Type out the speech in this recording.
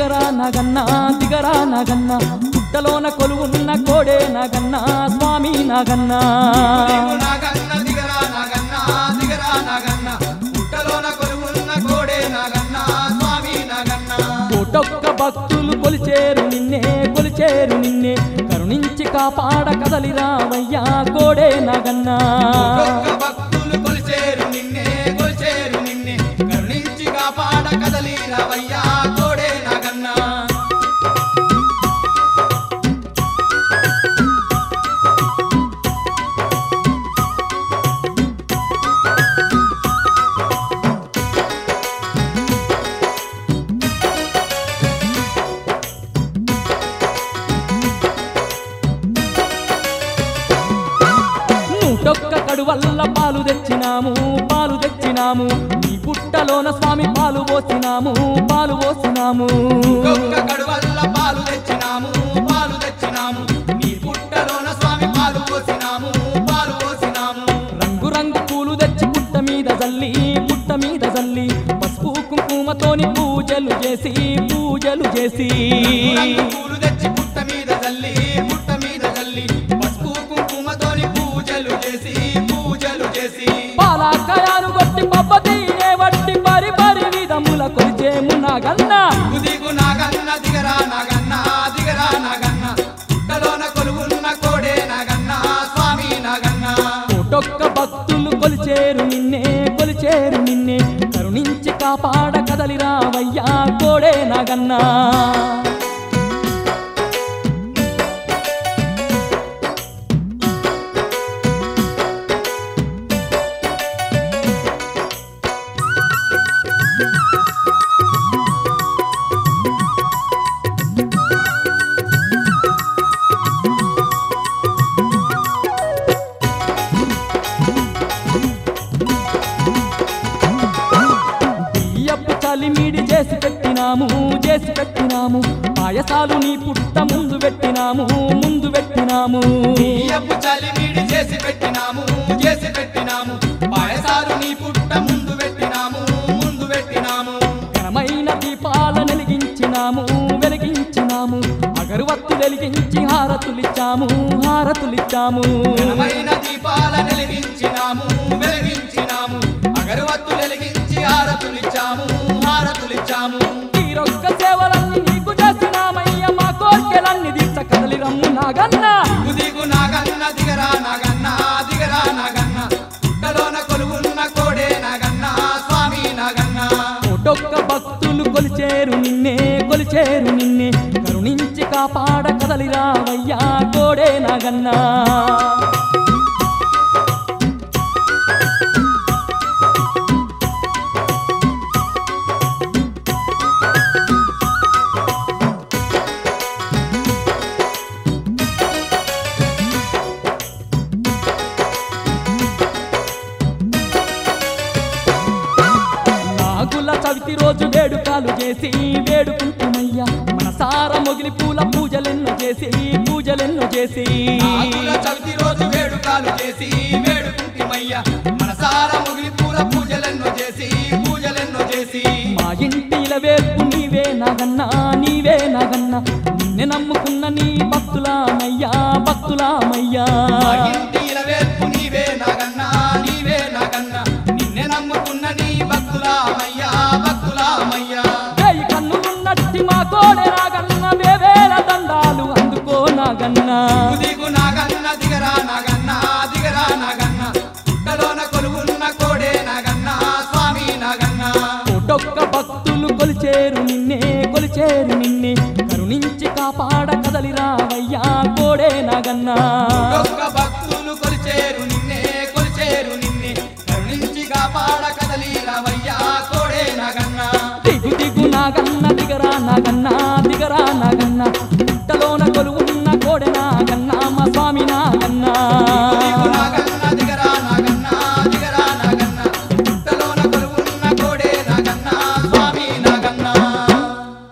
దిగరా నాగన్నా దిగరా నాగన్నా పుట్టలోన కొలువున్న కోడే నాగన్నా స్వామి నాగన్నా నీవు నాగన్న దిగరా నాగన్న దిగరా నాగన్న పుట్టలోన కొలువున్న కోడే నాగన్న స్వామి నాగన్న కోటొక్క భక్తులు కొలిచేరు నిన్నే కొలిచేరు నిన్నే కరుణించి కాపాడ కదలి రావయ్యా కోడే నాగన్నా ఒక్కొక్క భక్తులు కొలిచేరు నిన్నే కొలిచేరు నిన్నే కరుణించి కాపాడ కదలి రావయ్యా కోడే నాగన్న నూటొక్క కడువల్ల పాలు తెచ్చినాము పాలు తెచ్చినాము నీ పుట్టలోన స్వామి పాలు పోసినాము పాలు పోసినాము ఒక్కొక్క కడువల్ల పాలు తెచ్చినాము పాలు తెచ్చినాము నీ పుట్టలోన స్వామి పాలు పోసినాము పాలు పోసినాము రంగు రంగు పూలు తెచ్చి పుట్ట మీద జల్లి పుట్ట మీద జల్లి పసుపు కుంకుమతోని పూజలు చేసి పూజలు చేసి రంగు పూలు తెచ్చి పుట్ట మీద జల్లి పుట్ట మీద జల్లి పసుపు కుంకుమతోని పూజలు చేసి పూజలు చేసి పాలాకయాలు కొట్టి పబ్బతీనే వట్టి పరి పరి విధముల కొలిచేము నాగన్నా దిగు నాగన్న దిగరా నాగన్న దిగరా నాగన్న పుట్టలోన కొలువున్న కోడే నాగన్న స్వామి నాగన్న కోటొక్క భక్తులు కొలిచేరు నిన్నే కొలిచేరు నిన్నే కరుణించి కాపాడ కదలి రావయ్యా కోడే నాగన్నా బియ్యపు చలిమిడి చేసి పెట్టినాము చేసి పెట్టినాము పాయసాలు నీ పుట్ట ముందు పెట్టినాము ముందు పెట్టినాము బియ్యపు చలిమిడి చేసి పెట్టినాము చేసి పెట్టినాము పాయసాలు నీ పుట్ట ముందు పెట్టినాము ముందు పెట్టినాము ఘనమైన దీపాల వెలిగించినాము వెలిగించినాము అగరువత్తు వెలిగించి హారతులిచ్చాము హారతులిచ్చాము ఘనమైన దీపాల వెలిగించినాము వెలిగించినాము అగరవత్తు వెలిగించి హారతులిచ్చాము హారతులిచ్చాము తీరొక్క సేవలన్నీ నీకు చేసినామయ్య మా కోర్కెలన్నీ తీర్చ కదలి రమ్ము నాగన్నా దిగు నాగన్న దిగరా నాగన్న దిగరా నాగన్న పుట్టలోన కొలువున్న కోడే నాగన్న స్వామి నాగన్న కోటొక్క భక్తులు కొలిచేరు నిన్నే కొలిచేరు నిన్నే కరుణించి కాపాడ కదలి రావయ్యా కోడే నాగన్నా నాగుల చవితి రోజు వేడుకలు చేసి వేడుకుంటుమయ్యా మనసార మొగిలి పూల పూజలెన్నో చేసి పూజలెన్నో చేసి నాగుల చవితి రోజు వేడుకలు చేసి వేడుకుంటిమయ్యా మనసారా ముగిలి పూల పూజలెన్నో చేసి పూజలెన్నో చేసి మా ఇంటిల వేపు నీవే నాగన్నా నీవే నాగన్నా నిన్నే నమ్ముకున్న నీ భక్తులామయ్యా భక్తులామయ్యా మా ఇంటిల వేపు నీవే నాగన్నా నీవే నాగన్నా నిన్నే నమ్ముకున్న నీ భక్తులామయ్యా భక్తులామయ్యా వేయి కన్నులున్నట్టి మా కోడే నాగన్న వేవేల దండాలు అందుకో నాగన్నా దిగు నాగన్న దిగరా నాగన్న దిగరా నాగన్న పుట్టలోన కొలువున్న కోడే నాగన్న స్వామి నాగన్న కోటొక్క భక్తులు కొలిచేరు నిన్నే కొలిచేరు నిన్నే కరుణించి కాపాడ కదలి రావయ్యా కోడే నాగన్నా ఒక్క భక్తులు కొలిచేరు నిన్నే కొలిచేరు నిన్నే కరుణించి కాపాడ కదలి రావయ్యా కోడే నాగన్న దిగు దిగు నాగన్న దిగరా నాగన్న దిగరా నాగన్న